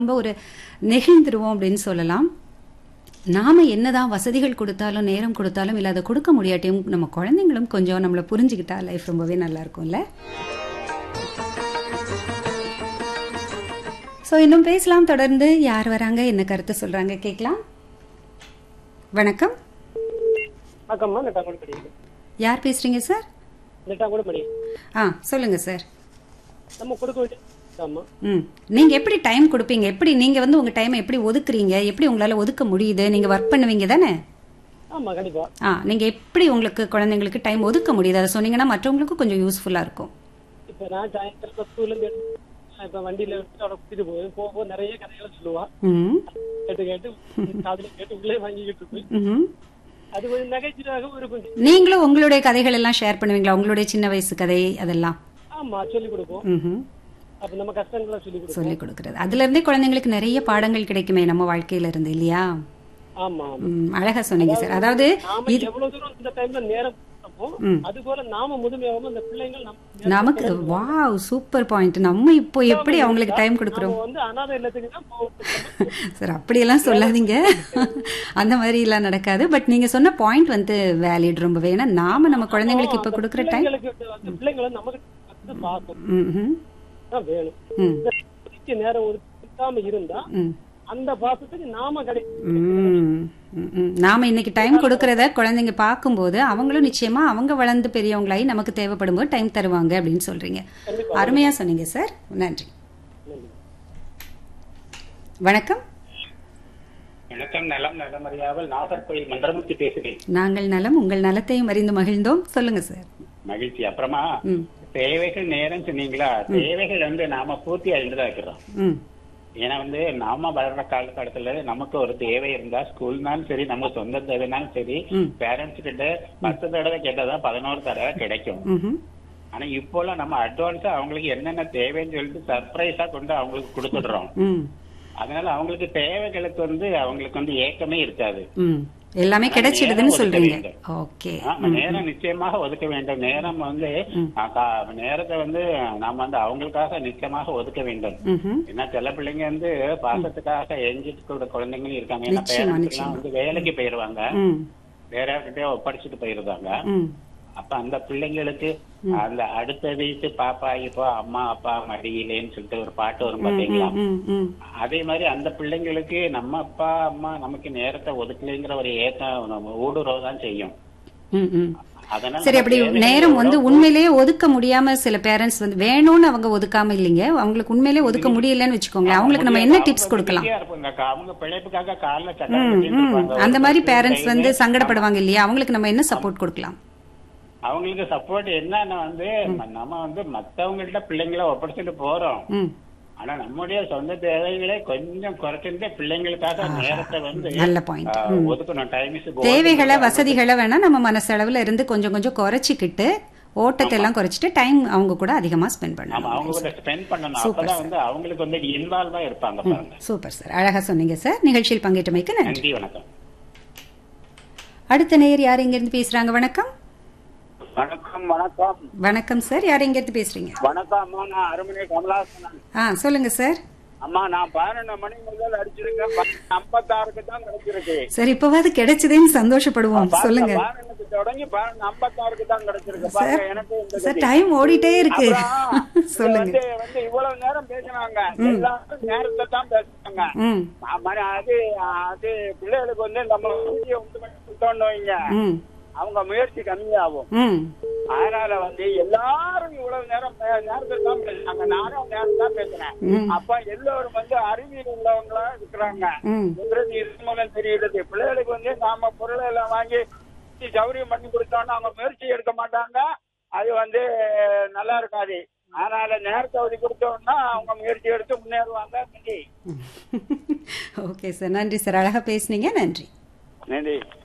ரொம்ப ஒரு நெகிழ்ந்துருவோம் அப்படின்னு சொல்லலாம் நாம என்னதான் வசதிகள் கொடுத்தாலும் நேரம் கொடுத்தாலும் இல்லை அதை கொடுக்க முடியாட்டியும் நம்ம குழந்தைங்களும் கொஞ்சம் நம்மளை புரிஞ்சுக்கிட்டா லைஃப் ரொம்பவே நல்லா இருக்கும்ல ஸோ இன்னும் பேசலாம் தொடர்ந்து யார் வராங்க என்ன கருத்து சொல்றாங்க கேட்கலாம் வணக்கம் அக்கம்மா நெட்டாங்கூட படி யார் பேசுறீங்க சார் நெட்டாங்கூட படி ஆ சொல்லுங்க சார் நம்ம கொடுக்க வேண்டிய அம்மா ம் நீங்க எப்படி டைம் கொடுப்பீங்க எப்படி நீங்க வந்து உங்க டைமை எப்படி ஒதுக்குறீங்க எப்படி உங்களால ஒதுக்க முடியுது நீங்க ஒர்க் பண்ணுவீங்க தானே ஆமா கண்டிப்பா ஆ நீங்க எப்படி உங்களுக்கு குழந்தைங்களுக்கு டைம் ஒதுக்க முடியுது அதை சொன்னீங்கன்னா மற்றவங்களுக்கும் கொஞ்சம் யூஸ்ஃபுல்லா இருக்கும் இப்ப நான் சாயந்தரம் ஸ்கூல்ல இருந்து எடுத்து இப்ப வண்டியில எடுத்து அவளை கூட்டிட்டு போவேன் போக நிறைய கதைகளை சொல்லுவா ம் கேட்டு கேட்டு காதுல கேட்டு உள்ளே வாங்கிக்கிட்டு இருப்பேன் ம்ஹும். அது கொஞ்சம் நகைச்சுவையாகவும் இருக்கும் நீங்களும் உங்களுடைய கதைகள் எல்லாம் ஷேர் பண்ணுவீங்களா உங்களுடைய சின்ன வயசு கதை அதெல்லாம் ஆமா சொல்லிக் கொடுப்போம் ம்ஹும். அப்ப நம்ம கஷ்டங்களை சொல்லிக் கொடுப்போம் சொல்லிக் கொடுக்கறது அதுல இருந்தே குழந்தைங்களுக்கு நிறைய பாடங்கள் கிடைக்குமே நம்ம வாழ்க்கையில இருந்து இல்லையா ஆமா ஆமா ம், அழகா சொன்னீங்க சார் அதாவது நாம எவ்வளவு தூரம் இந்த டைம்ல நேரம் கொடுப்போம் அது போல நாம முதுமையாகவும் அந்த பிள்ளைங்கள் நம்ம நமக்கு வாவ் சூப்பர் பாயிண்ட் நம்ம இப்போ எப்படி அவங்களுக்கு டைம் கொடுக்குறோம் நாம வந்து அனாதை இல்லத்துக்கு தான் போவோம் சார் அப்படியெல்லாம் சொல்லாதீங்க அந்த மாதிரி எல்லாம் நடக்காது பட் நீங்க சொன்ன பாயிண்ட் வந்து வேலிட் ரொம்பவே ஏன்னா நாம நம்ம குழந்தைங்களுக்கு இப்ப கொடுக்குற டைம் பிள்ளைங்களுக்கு அந்த பிள்ளைங்களை நமக்கு வந்து பாசம் தான் வேணும் ம் இந்த ஒதுக்கிய நேரம் ஒதுக்காம இருந்தா ம் அந்த பாசத்துக்கு நாம கிடைக்கும் ம், ம், ம். நாம இன்னைக்கு டைம் கொடுக்கறத குழந்தைங்க பார்க்கும்போது அவங்களும் நிச்சயமா அவங்க வளர்ந்து பெரியவங்களாகி நமக்கு தேவைப்படும் போது டைம் தருவாங்க அப்படின்னு சொல்றீங்க கண்டிப்பா. அருமையா சொன்னீங்க சார் நன்றி வணக்கம் வணக்கம் நலம் நலமறியாமல் நாகர்கோயில் மன்றமுத்தி பேசுகிறேன் நாங்கள் நலம் உங்கள் நலத்தையும் அறிந்து மகிழ்ந்தோம் சொல்லுங்க சார் மகிழ்ச்சி அப்புறமா ம் தேவைகள் நேரம் சொன்னீங்களா தேவைகள் வந்து நாம பூர்த்தி அடைந்துதான் இருக்கிறோம் ம் ஏன்னா வந்து நாம வளர்ற காலகட்டத்துல நமக்கு ஒரு தேவை இருந்தா ஸ்கூல்னாலும் சரி நம்ம சொந்த தேவைனாலும் சரி ம். பேரண்ட்ஸ் கிட்ட பத்து தடவை கேட்டதான் பதினோரு தடவை கிடைக்கும் ம்ஹும். ஆனா இப்போலாம் நம்ம அட்வான்ஸா அவங்களுக்கு என்னென்ன தேவைன்னு சொல்லிட்டு சர்ப்ரைஸா கொண்டு அவங்களுக்கு கொடுத்துடுறோம் ம் அதனால அவங்களுக்கு தேவைகளுக்கு வந்து அவங்களுக்கு வந்து ஏக்கமே இருக்காது ம் எல்லாமே கிடைச்சிடுதுன்னு நேரம் சொல்றீங்க ஒதுக்க வேண்டும். ஓகே ஆமா, நேரம் நிச்சயமாக ஒதுக்க வேண்டும் நேரம் வந்து ஆ, கா- நேரத்தை வந்து நாம வந்து அவங்களுக்காக நிச்சயமாக ஒதுக்க வேண்டும் ம்ஹும். ஏன்னா சில பிள்ளைங்க வந்து பாசத்துக்காக எஞ்சிட்டு கூட குழந்தைங்களும் இருக்காங்க ஏன்னா நிச்சயமா, parents நிச்சயமா. எல்லாம் வந்து வேலைக்கு போயிருவாங்க ம் வேற யார்கிட்டயோ ஒப்படைச்சிட்டு போயிருந்தாங்க ம் அப்ப அந்த பிள்ளைங்களுக்கு அந்த அடுத்த வீட்டு பாப்பா இப்போ அம்மா அப்பா மடியிலேன்னு சொல்லிட்டு ஒரு பாட்டு வரும் பாத்தீங்களா ம் ம் அதே மாதிரி அந்த பிள்ளைங்களுக்கு நம்ம அப்பா அம்மா நமக்கு நேரத்தை ஒதுக்கலைங்கிற ஒரு ஏக்கம் நம்ம ஊடுருவதான் செய்யும் ம் ம் அதனால சரி அப்படி தேவைகள் நேரம் வந்து எவ்வளவு உண்மையிலேயே ஒதுக்க முடியாம சில பேரண்ட்ஸ் வந்து வேணும்னு அவங்க ஒதுக்காம இல்லைங்க அவங்களுக்கு உண்மையிலேயே ஒதுக்க முடியலன்னு வச்சுக்கோங்களேன் அவங்களுக்கு நம்ம என்ன அவங்க டிப்ஸ் கொடுக்கலாம் பிஸியா இருப்பாங்க. அவங்க பிழைப்புக்காக காலைல சக்கரை ம், கட்டிட்டு ம். இருப்பாங்க. அந்த மாதிரி ஒரு பேரண்ட்ஸ் வந்து டைம் சங்கடப்படுவாங்க இல்லையா அவங்களுக்கு நம்ம என்ன சப்போர்ட் கொடுக்கலாம் அவங்களுக்கு சப்போர்ட் என்னன்னா வந்து நம்ம வந்து மத்தவங்கள்ட்ட பிள்ளைங்களை ஒப்படைச்சிட்டு போறோம் ம் ஆனா நம்முடைய சொந்த தேவைகளை கொஞ்சம் குறைச்சிட்டு பிள்ளைங்களுக்காக நேரத்தை வந்து நல்ல பாயிண்ட் ஆ, ஒதுக்கணும் டைம் இஸ் தேவைகளை வசதிகளை வேணா நம்ம மனசளவுல இருந்து கொஞ்சம் கொஞ்சம் குறைச்சிக்கிட்டு ஓட்டத்தை எல்லாம் குறைச்சிட்டு டைம் அவங்க கூட அதிகமா ஸ்பெண்ட் ஆமா பண்ணணும் அவங்க கூட ஸ்பெண்ட் பண்ணணும் அப்பதான் வந்து அவங்களுக்கு வந்து இன்வால்வா இருப்பாங்க பாருங்க சூப்பர் சார் அழகா சொன்னீங்க சார் நிகழ்ச்சியில் பங்கேற்றமைக்கு நன்றி நன்றி வணக்கம் அடுத்த நேயர் யார் இங்க இருந்து பேசுறாங்க வணக்கம் வணக்கம் வணக்கம் வணக்கம் சார் யார் இங்க இருந்து பேசுறீங்க வணக்கம் அம்மா நான் அருமணி கமலாசனன் ஆ சொல்லுங்க சார் அம்மா நான் பதினொன்று மணி முதல் அடிச்சிருக்கேன் ஐம்பத்தாறுக்கு தான் கிடைச்சிருக்கு சார் இப்பவாது கிடைச்சதேன்னு சந்தோஷப்படுவோம் சொல்லுங்க பதினொன்னுக்கு தொடங்கி பதினொன்று ஐம்பத்தாறுக்கு தான் கிடைச்சிருக்கு பாருங்க எனக்கு இந்த சார் டைம் ஓடிட்டே இருக்கு அப்புறம் இது சொல்லுங்க வந்து வந்து இவ்வளவு நேரம் பேசினாங்க எல்லாரும் நேரத்தை தான் பேசுறாங்க ம் மணி அது அது பிள்ளைகளுக்கு வந்து நம்ம ஊதிய உண்டு பண்ணி கொடுத்தோம்னு வைங்க ம் அவங்க முயற்சி கம்மியாகும் ம் அதனால வந்து எல்லாரும் இவ்வளவு நேரம் பே- நேரத்தை தான் பேசுறாங்க நானும் நேரம் தான் பேசுறேன் ம். அப்ப எல்லோரும் வந்து அறிவியல் உள்ளவங்களா இருக்கிறாங்க ம் எங்கிறது இது மூலம் தெரியுது பிள்ளைகளுக்கு வந்து நாம பொருளை எல்லாம் வாங்கி சௌரியம் பண்ணி கொடுத்தோம்னா அவங்க முயற்சி எடுக்க மாட்டாங்க அது வந்து நல்லா இருக்காது அதனால நேரத்தை ஒதுக்கி கொடுத்தோம்னா அவங்க முயற்சி எடுத்து முன்னேறுவாங்க நன்றி ஓகே சார் நன்றி சார் அழகா பேசுனீங்க நன்றி நன்றி